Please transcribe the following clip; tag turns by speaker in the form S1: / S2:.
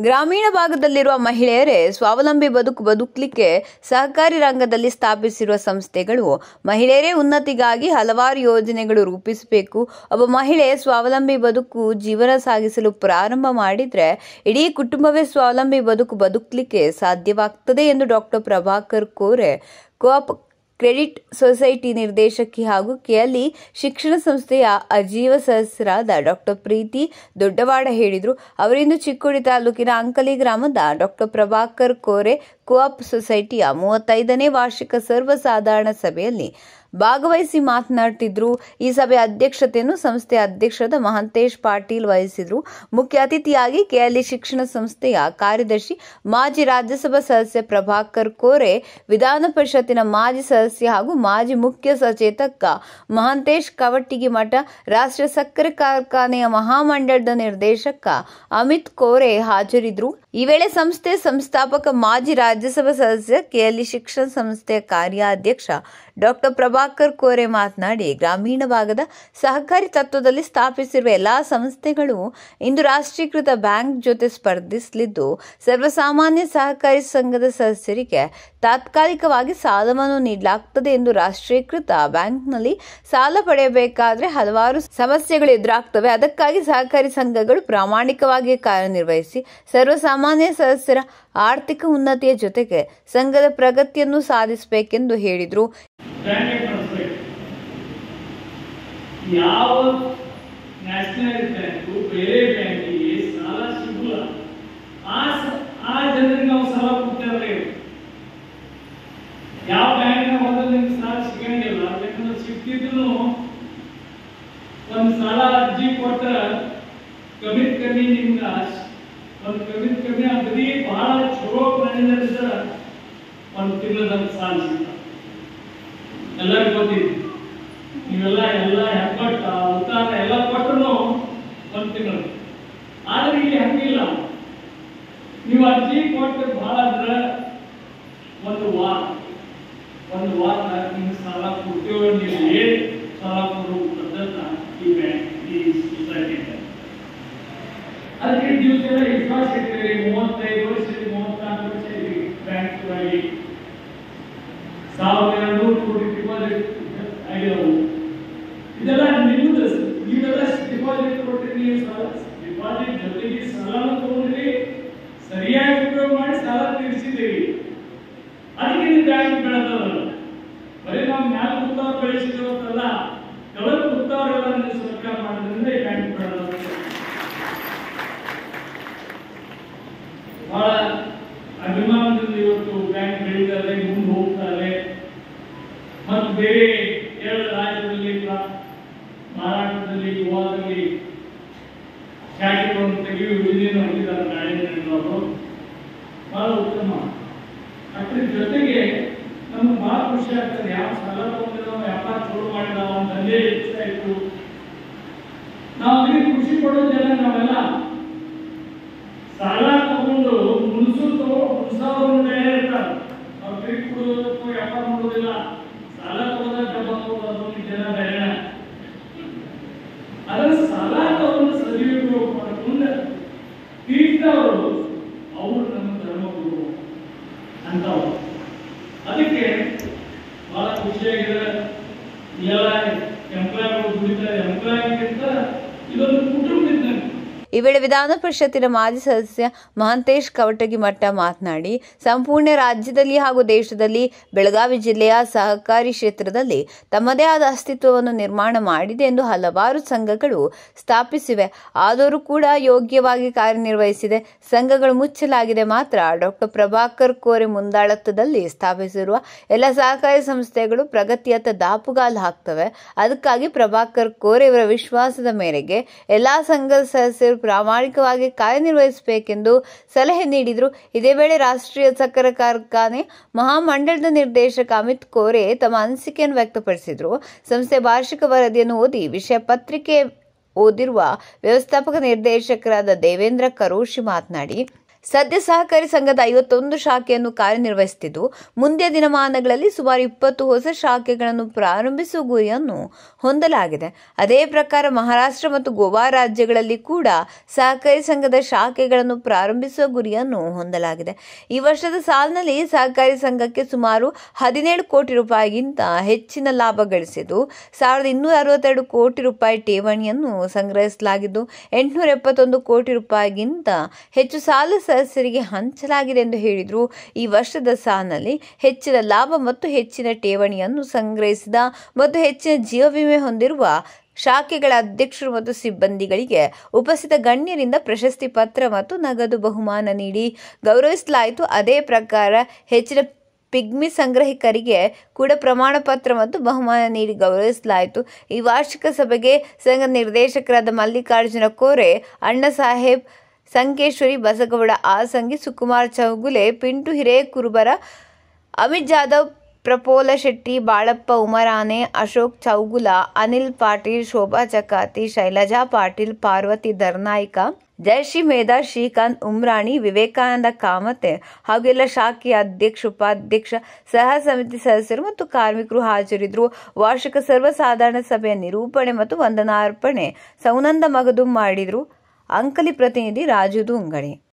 S1: ಗ್ರಾಮೀಣ ಭಾಗದಲ್ಲಿರುವ ಮಹಿಳೆಯರೇ ಸ್ವಾವಲಂಬಿ ಬದುಕು ಬದುಕಲಿಕ್ಕೆ ಸಹಕಾರಿ ರಂಗದಲ್ಲಿ ಸ್ಥಾಪಿಸಿರುವ ಸಂಸ್ಥೆಗಳು ಮಹಿಳೆಯರೇ ಉನ್ನತಿಗಾಗಿ ಹಲವಾರು ಯೋಜನೆಗಳು ರೂಪಿಸಬೇಕು ಒಬ್ಬ ಮಹಿಳೆ ಸ್ವಾವಲಂಬಿ ಬದುಕು ಜೀವನ ಸಾಗಿಸಲು ಪ್ರಾರಂಭ ಮಾಡಿದ್ರೆ ಇಡೀ ಕುಟುಂಬವೇ ಸ್ವಾವಲಂಬಿ ಬದುಕು ಬದುಕಲಿಕ್ಕೆ ಸಾಧ್ಯವಾಗ್ತದೆ ಎಂದು doctor Prabhakar Kore co-op credit society ನಿರ್ದೇಶಕಿ ಹಾಗೂ ಕೆಎಲ್ಇ ಶಿಕ್ಷಣ ಸಂಸ್ಥೆಯ ಅಜೀವ ಸದಸ್ಯರಾದ ಡಾಕ್ಟರ್ ಪ್ರೀತಿ ದೊಡ್ಡವಾಡ ಹೇಳಿದರು ಅವರಿಂದು ಚಿಕ್ಕೋಡಿ ತಾಲೂಕಿನ ಅಂಕಲಿ ಗ್ರಾಮದ ಡಾಕ್ಟರ್ ಪ್ರಭಾಕರ್ ಕೋರೆ ಕೋಆಪ್ ಸೊಸೈಟಿಯ ಮೂವತ್ತೈದನೇ ವಾರ್ಷಿಕ ಸರ್ವಸಾಧಾರಣ ಸಭೆಯಲ್ಲಿ ಭಾಗವಹಿಸಿ ಮಾತನಾಡ್ತಿದ್ರು ಈ ಸಭೆಯ ಅಧ್ಯಕ್ಷತೆಯನ್ನು ಸಂಸ್ಥೆಯ ಅಧ್ಯಕ್ಷರಾದ ಮಹಂತೇಶ್ ಪಾಟೀಲ್ ವಹಿಸಿದ್ರು ಮುಖ್ಯ ಅತಿಥಿಯಾಗಿ ಕೆಎಲ್ಇ ಶಿಕ್ಷಣ ಸಂಸ್ಥೆಯ ಕಾರ್ಯದರ್ಶಿ ಮಾಜಿ ರಾಜ್ಯಸಭಾ ಸದಸ್ಯ ಪ್ರಭಾಕರ್ ಕೋರೆ ವಿಧಾನ ಪರಿಷತ್ತಿನ ಮಾಜಿ ಸದಸ್ಯ ಹಾಗೂ ಮಾಜಿ ಮುಖ್ಯ ಸಚೇತಕ ಮಹಂತೇಶ್ ಕವಟ್ಟಿಗಿ ಮಠ ರಾಷ್ಟ್ರೀಯ ಸಕ್ಕರೆ ಕಾರ್ಖಾನೆಯ ಮಹಾಮಂಡಳದ ನಿರ್ದೇಶಕ ಅಮಿತ್ ಕೋರೆ ಹಾಜರಿದ್ರು ಈ ವೇಳೆ ಸಂಸ್ಥೆ ಸಂಸ್ಥಾಪಕ ಮಾಜಿ ರಾಜ್ಯಸಭಾ ಸದಸ್ಯ ಕೆಎಲ್ಇ ಶಿಕ್ಷಣ ಸಂಸ್ಥೆಯ ಕಾರ್ಯಾಧ್ಯಕ್ಷ ಡಾಕ್ಟರ್ ಪ್ರಭಾಕರ್ ಕೋರೆ ಮಾತನಾಡಿ ಗ್ರಾಮೀಣ ಭಾಗದ ಸಹಕಾರಿ ತತ್ವದಲ್ಲಿ ಸ್ಥಾಪಿಸಿರುವ ಎಲ್ಲಾ ಸಂಸ್ಥೆಗಳು ಇಂದು ರಾಷ್ಟ್ರೀಕೃತ ಬ್ಯಾಂಕ್ ಜೊತೆ ಸ್ಪರ್ಧಿಸಲಿದ್ದು ಸರ್ವಸಾಮಾನ್ಯ ಸಹಕಾರಿ ಸಂಘದ ಸದಸ್ಯರಿಗೆ ತಾತ್ಕಾಲಿಕವಾಗಿ ಸಾಲವನ್ನು ನೀಡಲಾಗುತ್ತದೆ ಎಂದು ರಾಷ್ಟ್ರೀಕೃತ ಬ್ಯಾಂಕ್ನಲ್ಲಿ ಸಾಲ ಪಡೆಯಬೇಕಾದ್ರೆ ಹಲವಾರು ಸಮಸ್ಯೆಗಳು ಎದುರಾಗ್ತವೆ ಅದಕ್ಕಾಗಿ ಸಹಕಾರಿ ಸಂಘಗಳು ಪ್ರಾಮಾಣಿಕವಾಗಿ ಕಾರ್ಯನಿರ್ವಹಿಸಿ ಸರ್ವಸಾಮಾನ್ಯ ಸದಸ್ಯರ ಆರ್ಥಿಕ ಉನ್ನತಿಯ ಜೊತೆಗೆ ಸಂಘದ ಪ್ರಗತಿಯನ್ನು ಸಾಧಿಸಬೇಕೆಂದು ಹೇಳಿದರು
S2: ಬ್ಯಾಂಕ್ ಟ್ರಾನ್ಸ್ಫರ್ ಯಾವ ನ್ಯಾಷನಲ್ ಬ್ಯಾಂಕು ಬೇರೆ ಬ್ಯಾಂಕಿಗೆ ಸಾಲ ಸಿಗಲ್ಲ ಆ ಸ- ಆ ಜನರಿಗೆ ನಾವು ಸಾಲ ಕೊಡ್ತೇವೆ ಯಾವ ಬ್ಯಾಂಕ್ನ ಒಂದು ನಿಮ್ಗೆ ಸಾಲ ಸಿಗಂಗಿಲ್ಲ ಯಾಕಂದ್ರೆ ಸಿಗ್ತಿದ್ರು ಒಂದು ಸಾಲ ಅರ್ಜಿ ಕೊಟ್ಟ ಕಮಿಟ್ ಕಮ್ಮಿ ನಿಮ್ಗ ಒಂದು ಕಮಿಟ್ ಕಮ್ಮಿ ಅಗದಿ ಬಹಳ ಚಲೋ ಮಾಡಿದ್ರೆ ಒಂದು ತಿಂಗಳದ ಸಾಲ ಸಿಗ್ತದೆ ಎಲ್ಲರಿಗೂ ಗೊತ್ತಿದೆ ನೀವೆಲ್ಲ ಎಲ್ಲ ಹೆಬ್ಬಟ್ಟ ಉತ್ತಾರ ಎಲ್ಲ ಕೊಟ್ಟರು ಒಂದು ತಿಂಗಳು ಆದ್ರೆ ಇಲ್ಲಿ ಹಂಗಿಲ್ಲ ನೀವು ಅರ್ಜಿ ಕೊಟ್ಟು ಬಹಳ ಅಂದ್ರೆ ಒಂದು ವಾರ ಒಂದು ವಾರ ನಿಮ್ಗೆ ಸಾಲ ಕೊಡ್ತೀವಿ ನೀವು ಏನ್ ಸಾಲ ಕೊಡೋ ಪದ್ಧತ ಈ ಬ್ಯಾಂಕ್ ಈ ಸೊಸೈಟಿ ಅದಕ್ಕೆ ದಿವಸ ಎಲ್ಲ ವಿಶ್ವಾಸ ಇರ್ತೀರಿ ಮೂವತ್ತೈದು ವರ್ಷ ಮೂವತ್ನಾಲ್ಕು ವರ್ಷ ಬ್ಯಾಂಕ್ ಒಳಗೆ ಸಾವಿರದ ಎರಡ್ನೂರು ಕೋಟಿ ಡಿಪಾಸಿಟ್ ಆಗ್ಯಾವು ಇದೆಲ್ಲ ನಿಮ್ಮದು ನೀವೆಲ್ಲ ಡಿಪಾಸಿಟ್ ಕೊಟ್ರಿ ನೀವು ಸಾಲ ಡಿಪಾಸಿಟ್ ಜೊತೆಗೆ ಸಾಲನೂ ತಗೊಂಡ್ರಿ ಸರಿಯಾಗಿ ಉಪಯೋಗ ಮಾಡಿ ಸಾಲ ತೀರಿಸಿದ್ದೀರಿ ಅದಕ್ಕೆ ನೀವು ಬ್ಯಾಂಕ್ ಬೆಳೆದವಲ್ಲ ಬರೀ ನಾವು ಮ್ಯಾಲ ಕೂತವ್ರು ಬೆಳೆಸಿದವಲ್ಲ ಕೆಳಗೆ ಕೂತವರೆಲ್ಲ ನೀವು ಸರ್ಕಾರ ಮಾಡೋದ್ರಿಂದ ಈ ಬ್ಯಾಂಕ್ ಬೆಳೆದವರು ಬಹಳ ಅಭಿಮಾನದಿಂದ ಇವತ್ತು ಬ್ಯಾಂಕ್ ಬೆಳೀತಾರೆ ಮುಂದೆ ಹೋಗ್ತಾರೆ ಮತ್ತು ಬೇರೆ ಎರಡು ರಾಜ್ಯದಲ್ಲಿ ಪ್ರ- ಮಹಾರಾಷ್ಟ್ರದಲ್ಲಿ ಗೋವಾದಲ್ಲಿ ಶಾಖೆಗಳನ್ನು ತೆಗೆಯುವ ಯೋಜನೆಯನ್ನು ಹೊಂದಿದ್ದಾರೆ ನಾರಾಯಣವರು ಬಹಳ ಉತ್ತಮ ಅದ್ರ ಜೊತೆಗೆ ನಮ್ಗೆ ಬಹಳ ಖುಷಿ ಆಗ್ತದೆ ಯಾವ ಸಾಲ ತಗೊಂಡಿರೋ ವ್ಯಾಪಾರ ಶುರು ಮಾಡಿದಾವ ಅಂತ ಅಲ್ಲೇ ಇಷ್ಟ ಆಯ್ತು ನಾವು ಅದಕ್ಕೆ ಖುಷಿ ಪಡೋ ಜನ ನಾವೆಲ್ಲ ಸಾಲ ತಗೊಂಡು ಮುನ್ಸು ತಗೋ ಮುನ್ಸವ್ರು ಇರ್ತಾರೆ ಅವ್ರು ಕೈ ಕೊಡೋದಕ್ಕೂ ವ್ಯಾಪಾರ ಮಾಡೋದಿಲ್ಲ ಸಾಲ ತಗೊಂಡ ಡಬ್ಬ ತಗೋದು ಜನ ಬೇರೆ ಅದರ ಸಾಲ ತಗೊಂಡು ಸದುಪಯೋಗ ಮಾಡ್ಕೊಂಡು ತೀರ್ಥವರು ಅವರು ನಮ್ಮ ಧರ್ಮಗುರು ಅಂತವ್ರು ಅದಕ್ಕೆ ಬಹಳ ಖುಷಿಯಾಗಿದೆ ಎಲ್ಲ ಎಂಪ್ಲಾಯ್ಗಳು ದುಡಿತಾರೆ ಎಂಪ್ಲಾಯ್ಗಿಂತ ಇದೊಂದು ಕುಟುಂಬ ಇದ್ದಂಗೆ
S1: ಈ ವೇಳೆ ವಿಧಾನ ಪರಿಷತ್ತಿನ ಮಾಜಿ ಸದಸ್ಯ ಮಹಂತೇಶ್ ಕವಟಗಿ ಮಠ ಮಾತನಾಡಿ ಸಂಪೂರ್ಣ ರಾಜ್ಯದಲ್ಲಿ ಹಾಗೂ ದೇಶದಲ್ಲಿ ಬೆಳಗಾವಿ ಜಿಲ್ಲೆಯ ಸಹಕಾರಿ ಕ್ಷೇತ್ರದಲ್ಲಿ ತಮ್ಮದೇ ಆದ ಅಸ್ತಿತ್ವವನ್ನು ನಿರ್ಮಾಣ ಮಾಡಿದೆ ಎಂದು ಹಲವಾರು ಸಂಘಗಳು ಸ್ಥಾಪಿಸಿವೆ ಆದರೂ ಕೂಡ ಯೋಗ್ಯವಾಗಿ ಕಾರ್ಯನಿರ್ವಹಿಸಿದೆ ಸಂಘಗಳು ಮುಚ್ಚಲಾಗಿದೆ ಮಾತ್ರ ಡಾಕ್ಟರ್ ಪ್ರಭಾಕರ್ ಕೋರೆ ಮುಂದಾಳತ್ವದಲ್ಲಿ ಸ್ಥಾಪಿಸಿರುವ ಎಲ್ಲ ಸಹಕಾರಿ ಸಂಸ್ಥೆಗಳು ಪ್ರಗತಿಯತ್ತ ದಾಪುಗಾಲು ಹಾಕ್ತವೆ ಅದಕ್ಕಾಗಿ ಪ್ರಭಾಕರ್ ಕೋರೆ ಇವರ ವಿಶ್ವಾಸದ ಮೇರೆಗೆ ಎಲ್ಲಾ ಸಂಘದ ಸದಸ್ಯರು ಪ್ರಾಮಾಣಿಕವಾಗಿ ಕಾರ್ಯನಿರ್ವಹಿಸಬೇಕೆಂದು ಸಲಹೆ ನೀಡಿದರು ಇದೇ ವೇಳೆ ರಾಷ್ಟ್ರೀಯ ಸಕ್ಕರೆ ಕಾರ್ಖಾನೆ ಮಹಾಮಂಡಳದ ನಿರ್ದೇಶಕ ಅಮಿತ್ ಕೋರೆ ತಮ್ಮ ಅನಿಸಿಕೆಯನ್ನು ವ್ಯಕ್ತಪಡಿಸಿದರು ಸಂಸ್ಥೆ ವಾರ್ಷಿಕ ವರದಿಯನ್ನು ಓದಿ ವಿಷಯ ಪತ್ರಿಕೆ ಓದಿರುವ ವ್ಯವಸ್ಥಾಪಕ ನಿರ್ದೇಶಕರಾದ ದೇವೇಂದ್ರ ಕರೋಶಿ ಮಾತನಾಡಿ ಸದ್ಯ ಸಹಕಾರಿ ಸಂಘದ ಐವತ್ತೊಂದು ಶಾಖೆಯನ್ನು ಕಾರ್ಯನಿರ್ವಹಿಸುತ್ತಿದ್ದು ಮುಂದಿನ ದಿನಮಾನಗಳಲ್ಲಿ ಸುಮಾರು ಇಪ್ಪತ್ತು ಹೊಸ ಶಾಖೆಗಳನ್ನು ಪ್ರಾರಂಭಿಸುವ ಗುರಿಯನ್ನು ಹೊಂದಲಾಗಿದೆ ಅದೇ ಪ್ರಕಾರ ಮಹಾರಾಷ್ಟ್ರ ಮತ್ತು ಗೋವಾ ರಾಜ್ಯಗಳಲ್ಲಿ ಕೂಡ ಸಹಕಾರಿ ಸಂಘದ ಶಾಖೆಗಳನ್ನು ಪ್ರಾರಂಭಿಸುವ ಗುರಿಯನ್ನು ಹೊಂದಲಾಗಿದೆ ಈ ವರ್ಷದ ಸಾಲಿನಲ್ಲಿ ಸಹಕಾರಿ ಸಂಘಕ್ಕೆ ಸುಮಾರು ಹದಿನೇಳು ಕೋಟಿ ರೂಪಾಯಿಗಿಂತ ಹೆಚ್ಚಿನ ಲಾಭ ಗಳಿಸಿದ್ದು ಸಾವಿರದ ಇನ್ನೂರ ಅರವತ್ತೆರಡು ಕೋಟಿ ರೂಪಾಯಿ ಠೇವಣಿಯನ್ನು ಸಂಗ್ರಹಿಸಲಾಗಿದ್ದು ಎಂಟುನೂರ ಎಪ್ಪತ್ತೊಂದು ಕೋಟಿ ರೂಪಾಯಿಗಿಂತ ಹೆಚ್ಚು ಸಾಲ ಸದಸ್ಯರಿಗೆ ಹಂಚಲಾಗಿದೆ ಎಂದು ಹೇಳಿದರು ಈ ವರ್ಷದ ಸಾಲಿನಲ್ಲಿ ಹೆಚ್ಚಿನ ಲಾಭ ಮತ್ತು ಹೆಚ್ಚಿನ ಠೇವಣಿಯನ್ನು ಸಂಗ್ರಹಿಸಿದ ಮತ್ತು ಹೆಚ್ಚಿನ ಜೀವ ವಿಮೆ ಹೊಂದಿರುವ ಶಾಖೆಗಳ ಅಧ್ಯಕ್ಷರು ಮತ್ತು ಸಿಬ್ಬಂದಿಗಳಿಗೆ ಉಪಸ್ಥಿತ ಗಣ್ಯರಿಂದ ಪ್ರಶಸ್ತಿ ಪತ್ರ ಮತ್ತು ನಗದು ಬಹುಮಾನ ನೀಡಿ ಗೌರವಿಸಲಾಯಿತು ಅದೇ ಪ್ರಕಾರ ಹೆಚ್ಚಿನ ಪಿಗ್ಮಿ ಸಂಗ್ರಹಿಕರಿಗೆ ಕೂಡ ಪ್ರಮಾಣ ಪತ್ರ ಮತ್ತು ಬಹುಮಾನ ನೀಡಿ ಗೌರವಿಸಲಾಯಿತು ಈ ವಾರ್ಷಿಕ ಸಭೆಗೆ ಸಂಘ ನಿರ್ದೇಶಕರಾದ ಮಲ್ಲಿಕಾರ್ಜುನ ಕೋರೆ ಅಣ್ಣ ಸಾಹೇಬ್ ಸಂಕೇಶ್ವರಿ ಬಸಗೌಡ ಆಸಂಗಿ ಸುಕುಮಾರ್ ಚೌಗುಲೆ ಪಿಂಟು ಹಿರೇಕುರುಬರ ಅಮಿತ್ ಜಾಧವ್ ಪ್ರಪೋಲ ಶೆಟ್ಟಿ ಬಾಳಪ್ಪ ಉಮರಾನೆ ಅಶೋಕ್ ಚೌಗುಲ ಅನಿಲ್ ಪಾಟೀಲ್ ಶೋಭಾ ಚಕಾತಿ ಶೈಲಜಾ ಪಾಟೀಲ್ ಪಾರ್ವತಿ ಧರ್ನಾಯ್ಕ ಜಯಶ್ರೀ ಮೇಧಾ ಶ್ರೀಕಾಂತ್ ಉಮ್ರಾಣಿ ವಿವೇಕಾನಂದ ಕಾಮತೆ ಹಾಗೂ ಎಲ್ಲ ಶಾಖೆಯ ಅಧ್ಯಕ್ಷ ಉಪಾಧ್ಯಕ್ಷ ಸಹ ಸಮಿತಿ ಸದಸ್ಯರು ಮತ್ತು ಕಾರ್ಮಿಕರು ಹಾಜರಿದ್ದರು ವಾರ್ಷಿಕ ಸರ್ವಸಾಧಾರಣ ಸಭೆಯ ನಿರೂಪಣೆ ಮತ್ತು ವಂದನಾರ್ಪಣೆ ಸೌನಂದ ಮಗದು ಮಾಡಿದರು ಅಂಕಲಿ ಪ್ರತಿನಿಧಿ ರಾಜು ದುಂಗಣಿ